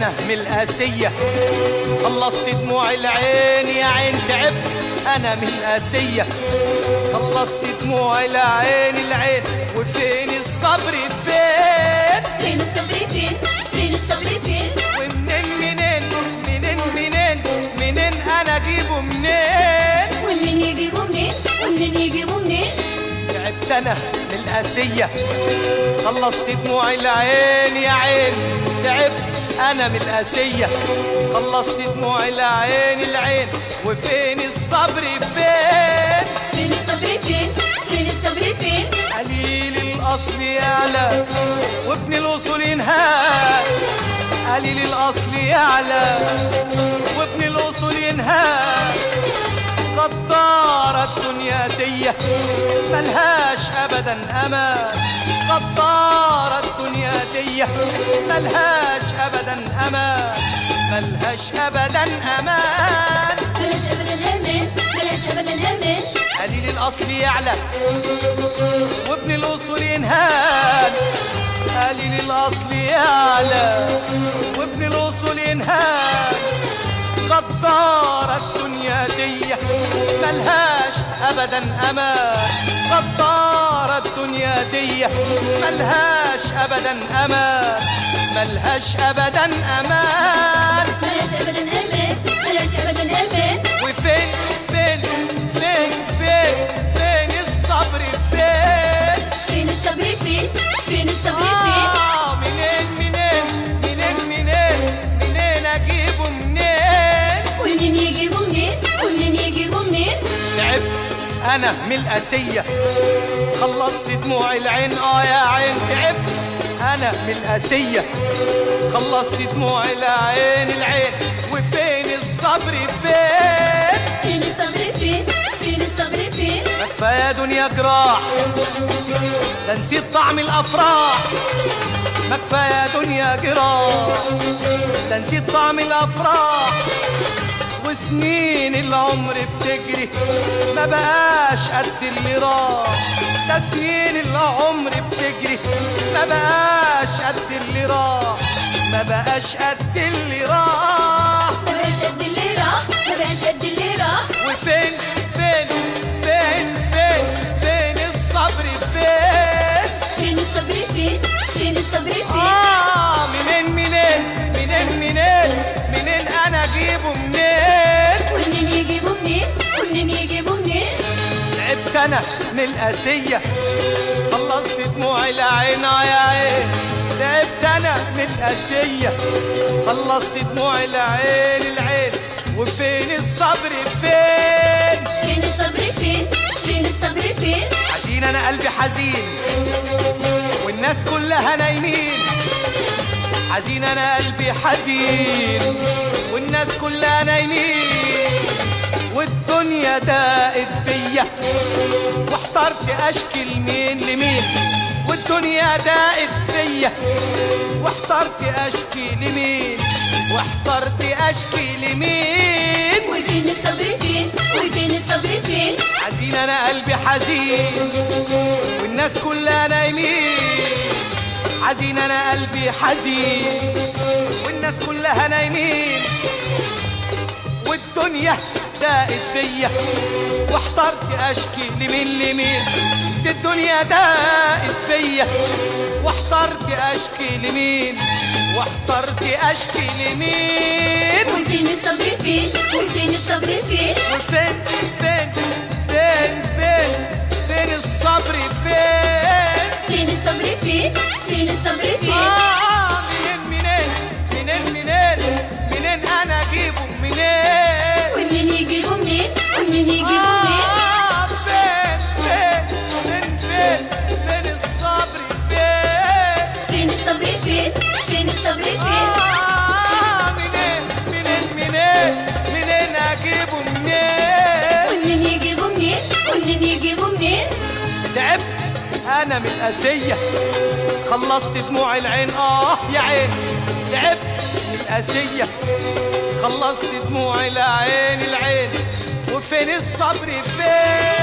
انا من القاسية خلصت دموع العين يا عين تعبت انا من القاسية خلصت دموع العين العين وفين الصبر فين فين الصبر فين فين الصبر فين ومنين منين منين منين منين انا اجيبه منين ومنين يجيبوا منين ومنين يجيبوا منين تعبت انا من القاسية خلصت دموع العين يا عين تعبت انا من القاسية خلصت دموع العين العين وفين الصبر فين فين الصبر فين فين الصبر فين قليل الاصل يعلى وابن الاصول ينهار قليل الاصل يعلى وابن الاصول ينهار غدارة الدنيا دي ملهاش ابدا امان غدارة الدنيا دي ملهاش ابدا امان ملهاش ابدا امان بلاش ابدا امان بلاش ابدا امان قليل الاصل يعلى وابن الاصول ينهان قليل الاصل يعلى وابن الاصول ينهان غدارة الدنيا دي ملهاش ابدا امان غدارة الدنيا دي ملهاش ابدا امان ملهاش ابدا امان بلاش ابدا امان بلاش ابدا امان وفين فين فين فين فين الصبر فين فين الصبر فين فين الصبر فين آه منين منين منين منين منين اجيبه منين ومنين يجيبوا منين ومنين يجيبوا منين تعبت انا من القاسيه خلصت دموع العين اه يا عين تعبت انا من القاسيه خلصت دموع العين العين وفين الصبر فين فين الصبر فين فين الصبر فين ما كفايه دنيا جراح ده نسيت طعم الافراح ما كفايه دنيا جراح ده نسيت طعم الافراح وسنين العمر بتجري ما بقاش قد اللي راح ده سنين العمر بتجري ما بقاش قد اللي راح ما بقاش قد اللي راح ما بقاش قد اللي راح ما بقاش قد اللي راح وفين فين فين فين فين الصبر فين فين الصبر فين فين الصبر فين آه منين منين منين منين منين أنا أجيبه منين ومنين يجيبوا منين ومنين يجيبوا منين تعبت أنا من القاسية خلصت دموع العين آه يا عين تعبت أنا من القاسية خلصت دموع العين العين وفين الصبر فين فين الصبر فين فين الصبر فين حزين انا قلبي حزين والناس كلها نايمين حزين انا قلبي حزين والناس كلها نايمين والدنيا داقت بيا واحترت اشكي لمين لمين والدنيا داقت بيا واحترت اشكي لمين واحترت اشكي لمين وفين الصبر فين وفين الصبر فين حزين انا قلبي حزين والناس كلها نايمين حزين انا قلبي حزين والناس كلها نايمين والدنيا داقت بيا واحترت اشكي لمين لمين دي الدنيا داقت بيا واحترت اشكي لمين واحترت اشكي لمين وفين الصبر فين وفين الصبر فين وفين فين فين فين فين الصبر فين فين الصبر فين فين الصبر فين آه منين منين منين منين منين انا اجيبه منين ومنين يجيبوا منين ومنين يجيبوا منين آه فين فين فين فين فين الصبر فين فين الصبر فين فين الصبر فين آه منين منين منين منين اجيبه منين ومنين يجيبوا منين ومنين يجيبوا منين تعبت انا من القاسيه خلصت دموع العين اه يا عين تعبت من القاسيه خلصت دموع العين العين وفين الصبر فين